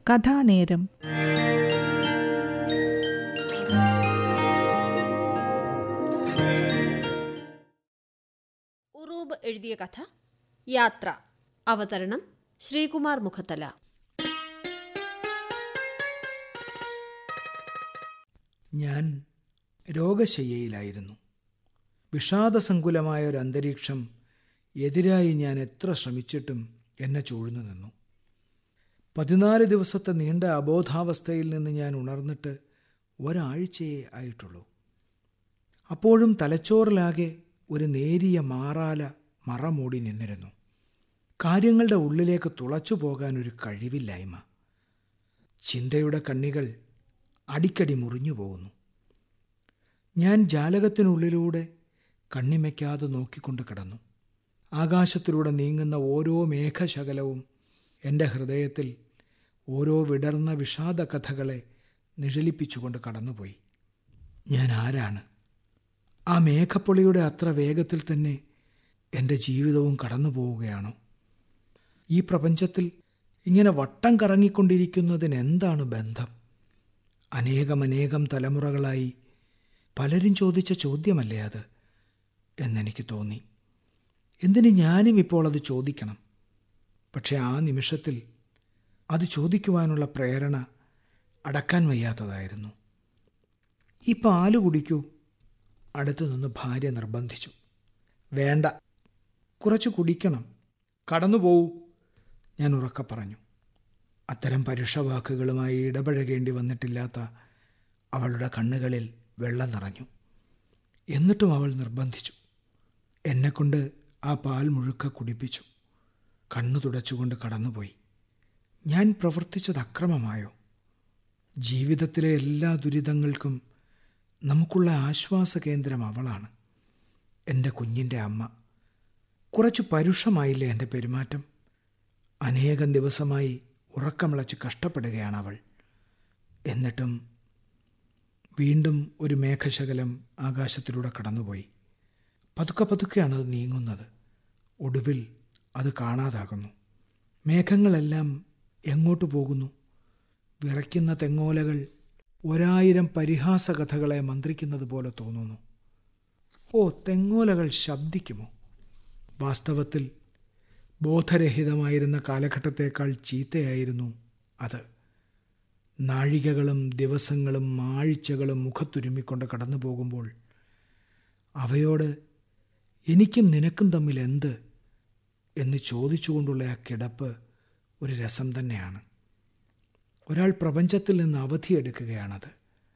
കഥാനേരം ഉറൂബ് എഴുതിയ കഥ യാത്ര അവതരണം ശ്രീകുമാർ മുഖത്തല ഞാൻ രോഗശയ്യയിലായിരുന്നു വിഷാദസങ്കുലമായ ഒരു അന്തരീക്ഷം എതിരായി ഞാൻ എത്ര ശ്രമിച്ചിട്ടും എന്നെ ചൂഴ്ന്നു നിന്നു പതിനാല് ദിവസത്തെ നീണ്ട അബോധാവസ്ഥയിൽ നിന്ന് ഞാൻ ഉണർന്നിട്ട് ഒരാഴ്ചയേ ആയിട്ടുള്ളൂ അപ്പോഴും തലച്ചോറിലാകെ ഒരു നേരിയ മാറാല മറ മൂടി നിന്നിരുന്നു കാര്യങ്ങളുടെ ഉള്ളിലേക്ക് തുളച്ചു പോകാൻ ഒരു കഴിവില്ലായ്മ ചിന്തയുടെ കണ്ണികൾ അടിക്കടി മുറിഞ്ഞു പോകുന്നു ഞാൻ ജാലകത്തിനുള്ളിലൂടെ കണ്ണിമയ്ക്കാതെ നോക്കിക്കൊണ്ട് കിടന്നു ആകാശത്തിലൂടെ നീങ്ങുന്ന ഓരോ മേഘശകലവും എൻ്റെ ഹൃദയത്തിൽ ഓരോ വിടർന്ന വിഷാദ കഥകളെ നിഴലിപ്പിച്ചുകൊണ്ട് കടന്നുപോയി ഞാൻ ആരാണ് ആ മേഘപ്പൊളിയുടെ അത്ര വേഗത്തിൽ തന്നെ എൻ്റെ ജീവിതവും കടന്നു പോവുകയാണോ ഈ പ്രപഞ്ചത്തിൽ ഇങ്ങനെ വട്ടം കറങ്ങിക്കൊണ്ടിരിക്കുന്നതിന് എന്താണ് ബന്ധം അനേകമനേകം തലമുറകളായി പലരും ചോദിച്ച ചോദ്യമല്ലേ അത് എന്നെനിക്ക് തോന്നി എന്തിന് ഞാനും ഇപ്പോൾ അത് ചോദിക്കണം പക്ഷെ ആ നിമിഷത്തിൽ അത് ചോദിക്കുവാനുള്ള പ്രേരണ അടക്കാൻ വയ്യാത്തതായിരുന്നു ഈ പാല് കുടിക്കൂ അടുത്തു നിന്ന് ഭാര്യ നിർബന്ധിച്ചു വേണ്ട കുറച്ച് കുടിക്കണം കടന്നു പോവൂ ഞാൻ ഉറക്കെ പറഞ്ഞു അത്തരം പരുഷവാക്കുകളുമായി ഇടപഴകേണ്ടി വന്നിട്ടില്ലാത്ത അവളുടെ കണ്ണുകളിൽ വെള്ളം നിറഞ്ഞു എന്നിട്ടും അവൾ നിർബന്ധിച്ചു എന്നെക്കൊണ്ട് ആ പാൽ മുഴുക്ക കുടിപ്പിച്ചു കണ്ണു തുടച്ചുകൊണ്ട് കടന്നുപോയി ഞാൻ പ്രവർത്തിച്ചത് അക്രമമായോ ജീവിതത്തിലെ എല്ലാ ദുരിതങ്ങൾക്കും നമുക്കുള്ള ആശ്വാസ കേന്ദ്രം അവളാണ് എൻ്റെ കുഞ്ഞിൻ്റെ അമ്മ കുറച്ച് പരുഷമായില്ലേ എൻ്റെ പെരുമാറ്റം അനേകം ദിവസമായി ഉറക്കമിളച്ച് കഷ്ടപ്പെടുകയാണ് അവൾ എന്നിട്ടും വീണ്ടും ഒരു മേഘശകലം ആകാശത്തിലൂടെ കടന്നുപോയി പതുക്കെ പതുക്കെയാണ് അത് നീങ്ങുന്നത് ഒടുവിൽ അത് കാണാതാകുന്നു മേഘങ്ങളെല്ലാം എങ്ങോട്ട് പോകുന്നു വിറയ്ക്കുന്ന തെങ്ങോലകൾ ഒരായിരം പരിഹാസ കഥകളെ മന്ത്രിക്കുന്നത് പോലെ തോന്നുന്നു ഓ തെങ്ങോലകൾ ശബ്ദിക്കുമോ വാസ്തവത്തിൽ ബോധരഹിതമായിരുന്ന കാലഘട്ടത്തേക്കാൾ ചീത്തയായിരുന്നു അത് നാഴികകളും ദിവസങ്ങളും ആഴ്ചകളും മുഖത്തുരുമ്മിക്കൊണ്ട് കടന്നു പോകുമ്പോൾ അവയോട് എനിക്കും നിനക്കും തമ്മിൽ എന്ത് എന്ന് ചോദിച്ചുകൊണ്ടുള്ള ആ കിടപ്പ് ഒരു രസം തന്നെയാണ് ഒരാൾ പ്രപഞ്ചത്തിൽ നിന്ന് അവധിയെടുക്കുകയാണത്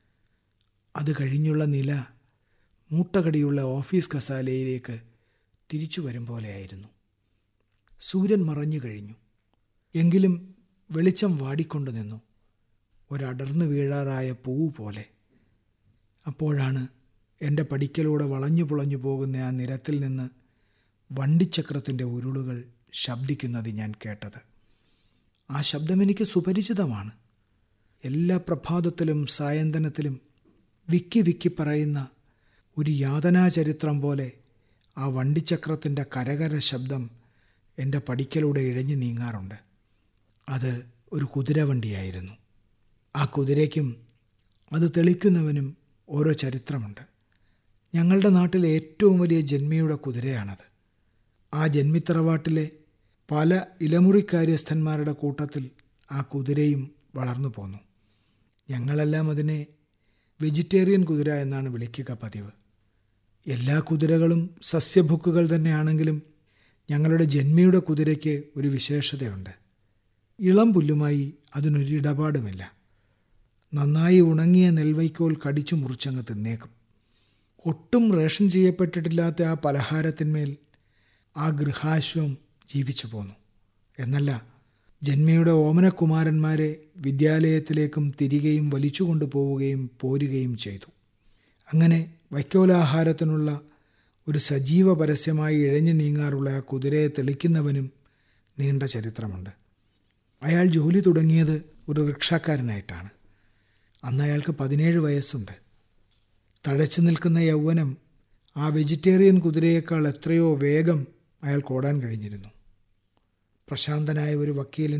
അത് കഴിഞ്ഞുള്ള നില മൂട്ടകടിയുള്ള ഓഫീസ് കസാലയിലേക്ക് തിരിച്ചു വരും പോലെയായിരുന്നു സൂര്യൻ മറഞ്ഞു കഴിഞ്ഞു എങ്കിലും വെളിച്ചം വാടിക്കൊണ്ടു നിന്നു ഒരടർന്നു വീഴാറായ പൂവ് പോലെ അപ്പോഴാണ് എൻ്റെ പടിക്കലൂടെ വളഞ്ഞു പുളഞ്ഞു പോകുന്ന ആ നിരത്തിൽ നിന്ന് വണ്ടിച്ചക്രത്തിൻ്റെ ഉരുളുകൾ ശബ്ദിക്കുന്നത് ഞാൻ കേട്ടത് ആ ശബ്ദം എനിക്ക് സുപരിചിതമാണ് എല്ലാ പ്രഭാതത്തിലും സായന്തനത്തിലും വിക്കി വിക്കി പറയുന്ന ഒരു യാതനാചരിത്രം പോലെ ആ വണ്ടിച്ചക്രത്തിൻ്റെ കരകര ശബ്ദം എൻ്റെ പടിക്കലൂടെ ഇഴഞ്ഞു നീങ്ങാറുണ്ട് അത് ഒരു കുതിരവണ്ടിയായിരുന്നു ആ കുതിരയ്ക്കും അത് തെളിക്കുന്നവനും ഓരോ ചരിത്രമുണ്ട് ഞങ്ങളുടെ നാട്ടിലെ ഏറ്റവും വലിയ ജന്മിയുടെ കുതിരയാണത് ആ ജന്മിത്തറവാട്ടിലെ പല ഇലമുറിക്കാര്യസ്ഥന്മാരുടെ കൂട്ടത്തിൽ ആ കുതിരയും വളർന്നു പോന്നു ഞങ്ങളെല്ലാം അതിനെ വെജിറ്റേറിയൻ കുതിര എന്നാണ് വിളിക്കുക പതിവ് എല്ലാ കുതിരകളും സസ്യഭുക്കുകൾ തന്നെയാണെങ്കിലും ഞങ്ങളുടെ ജന്മിയുടെ കുതിരയ്ക്ക് ഒരു വിശേഷതയുണ്ട് ഇളം പുല്ലുമായി അതിനൊരു ഇടപാടുമില്ല നന്നായി ഉണങ്ങിയ നെൽവൈക്കോൽ കടിച്ചു മുറിച്ചങ്ങ് തിന്നേക്കും ഒട്ടും റേഷൻ ചെയ്യപ്പെട്ടിട്ടില്ലാത്ത ആ പലഹാരത്തിന്മേൽ ആ ഗൃഹാശ്വം ജീവിച്ചു പോന്നു എന്നല്ല ജന്മയുടെ ഓമനകുമാരന്മാരെ വിദ്യാലയത്തിലേക്കും തിരികെയും വലിച്ചു കൊണ്ടുപോവുകയും പോരുകയും ചെയ്തു അങ്ങനെ വൈക്കോലാഹാരത്തിനുള്ള ഒരു സജീവ പരസ്യമായി ഇഴഞ്ഞു നീങ്ങാറുള്ള ആ കുതിരയെ തെളിക്കുന്നവനും നീണ്ട ചരിത്രമുണ്ട് അയാൾ ജോലി തുടങ്ങിയത് ഒരു റിക്ഷാക്കാരനായിട്ടാണ് അന്ന് അയാൾക്ക് പതിനേഴ് വയസ്സുണ്ട് തഴച്ചു നിൽക്കുന്ന യൗവനം ആ വെജിറ്റേറിയൻ കുതിരയേക്കാൾ എത്രയോ വേഗം അയാൾക്ക് ഓടാൻ കഴിഞ്ഞിരുന്നു പ്രശാന്തനായ ഒരു വക്കീലിൻ്റെ